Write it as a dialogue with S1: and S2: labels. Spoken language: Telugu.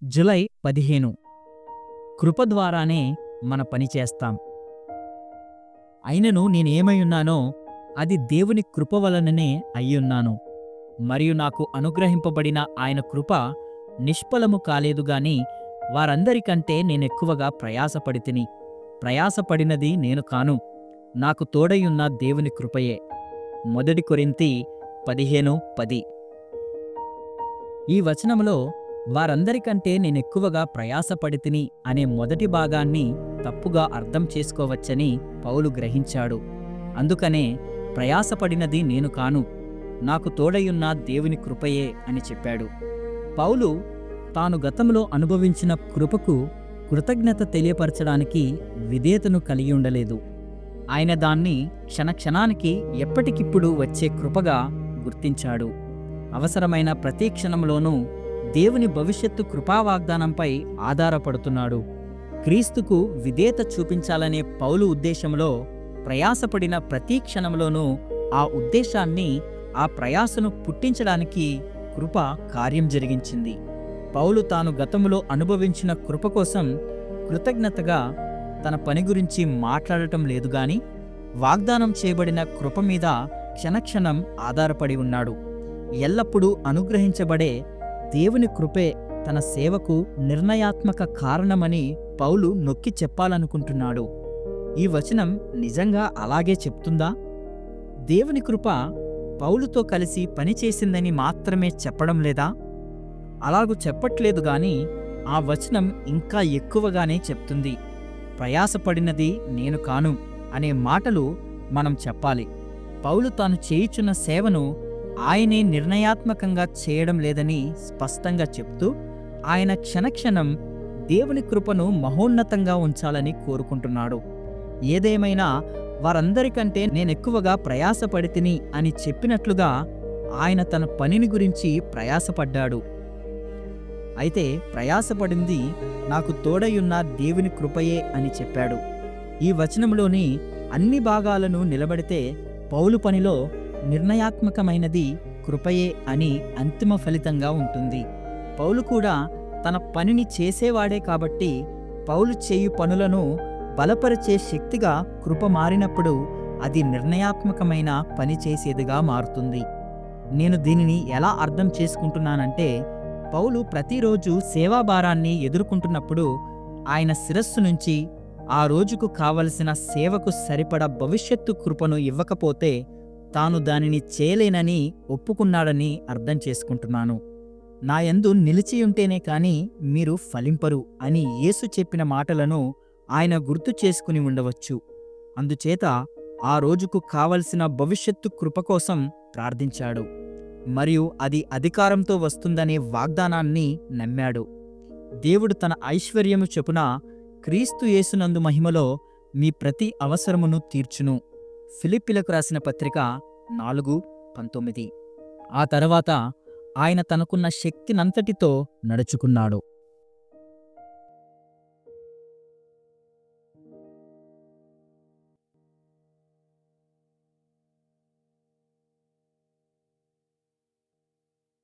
S1: జులై పదిహేను కృప ద్వారానే మన పని చేస్తాం అయినను నేనేమైయున్నానో అది దేవుని కృప వలననే అయ్యున్నాను మరియు నాకు అనుగ్రహింపబడిన ఆయన కృప నిష్ఫలము కాలేదు గాని వారందరికంటే నేనెక్కువగా ప్రయాసపడితిని ప్రయాసపడినది నేను కాను నాకు తోడయున్న దేవుని కృపయే మొదటి కొరింతి పదిహేను పది ఈ వచనములో వారందరికంటే నేనెక్కువగా ప్రయాసపడితిని అనే మొదటి భాగాన్ని తప్పుగా అర్థం చేసుకోవచ్చని పౌలు గ్రహించాడు అందుకనే ప్రయాసపడినది నేను కాను నాకు తోడయున్న దేవుని కృపయే అని చెప్పాడు పౌలు తాను గతంలో అనుభవించిన కృపకు కృతజ్ఞత తెలియపరచడానికి విధేయతను కలిగి ఉండలేదు ఆయన దాన్ని క్షణక్షణానికి ఎప్పటికిప్పుడు వచ్చే కృపగా గుర్తించాడు అవసరమైన ప్రతి క్షణంలోనూ దేవుని భవిష్యత్తు కృపావాగ్దానంపై ఆధారపడుతున్నాడు క్రీస్తుకు విధేయత చూపించాలనే పౌలు ఉద్దేశంలో ప్రయాసపడిన ప్రతి క్షణంలోనూ ఆ ఉద్దేశాన్ని ఆ ప్రయాసను పుట్టించడానికి కృప కార్యం జరిగించింది పౌలు తాను గతంలో అనుభవించిన కృప కోసం కృతజ్ఞతగా తన పని గురించి మాట్లాడటం లేదు గాని వాగ్దానం చేయబడిన కృప మీద క్షణక్షణం ఆధారపడి ఉన్నాడు ఎల్లప్పుడూ అనుగ్రహించబడే దేవుని కృపే తన సేవకు నిర్ణయాత్మక కారణమని పౌలు నొక్కి చెప్పాలనుకుంటున్నాడు ఈ వచనం నిజంగా అలాగే చెప్తుందా దేవుని కృప పౌలుతో కలిసి పనిచేసిందని మాత్రమే చెప్పడం లేదా అలాగూ చెప్పట్లేదు గాని ఆ వచనం ఇంకా ఎక్కువగానే చెప్తుంది ప్రయాసపడినది నేను కాను అనే మాటలు మనం చెప్పాలి పౌలు తాను చేయుచున్న సేవను ఆయనే నిర్ణయాత్మకంగా చేయడం లేదని స్పష్టంగా చెప్తూ ఆయన క్షణక్షణం దేవుని కృపను మహోన్నతంగా ఉంచాలని కోరుకుంటున్నాడు ఏదేమైనా వారందరికంటే నేనెక్కువగా ప్రయాసపడితిని అని చెప్పినట్లుగా ఆయన తన పనిని గురించి ప్రయాసపడ్డాడు అయితే ప్రయాసపడింది నాకు తోడయున్న దేవుని కృపయే అని చెప్పాడు ఈ వచనంలోని అన్ని భాగాలను నిలబడితే పౌలు పనిలో నిర్ణయాత్మకమైనది కృపయే అని అంతిమ ఫలితంగా ఉంటుంది పౌలు కూడా తన పనిని చేసేవాడే కాబట్టి పౌలు చేయు పనులను బలపరిచే శక్తిగా కృప మారినప్పుడు అది నిర్ణయాత్మకమైన పని చేసేదిగా మారుతుంది నేను దీనిని ఎలా అర్థం చేసుకుంటున్నానంటే పౌలు ప్రతిరోజు సేవాభారాన్ని ఎదుర్కొంటున్నప్పుడు ఆయన శిరస్సు నుంచి ఆ రోజుకు కావలసిన సేవకు సరిపడ భవిష్యత్తు కృపను ఇవ్వకపోతే తాను దానిని చేయలేనని ఒప్పుకున్నాడని అర్థం చేసుకుంటున్నాను నా యందు నిలిచియుంటేనే కాని మీరు ఫలింపరు అని యేసు చెప్పిన మాటలను ఆయన గుర్తు చేసుకుని ఉండవచ్చు అందుచేత ఆ రోజుకు కావలసిన భవిష్యత్తు కృప కోసం ప్రార్థించాడు మరియు అది అధికారంతో వస్తుందనే వాగ్దానాన్ని నమ్మాడు దేవుడు తన ఐశ్వర్యము చెప్పున క్రీస్తు యేసునందు మహిమలో మీ ప్రతి అవసరమును తీర్చును ఫిలిప్పిలకు రాసిన పత్రిక నాలుగు పంతొమ్మిది ఆ తర్వాత ఆయన తనకున్న శక్తినంతటితో నడుచుకున్నాడు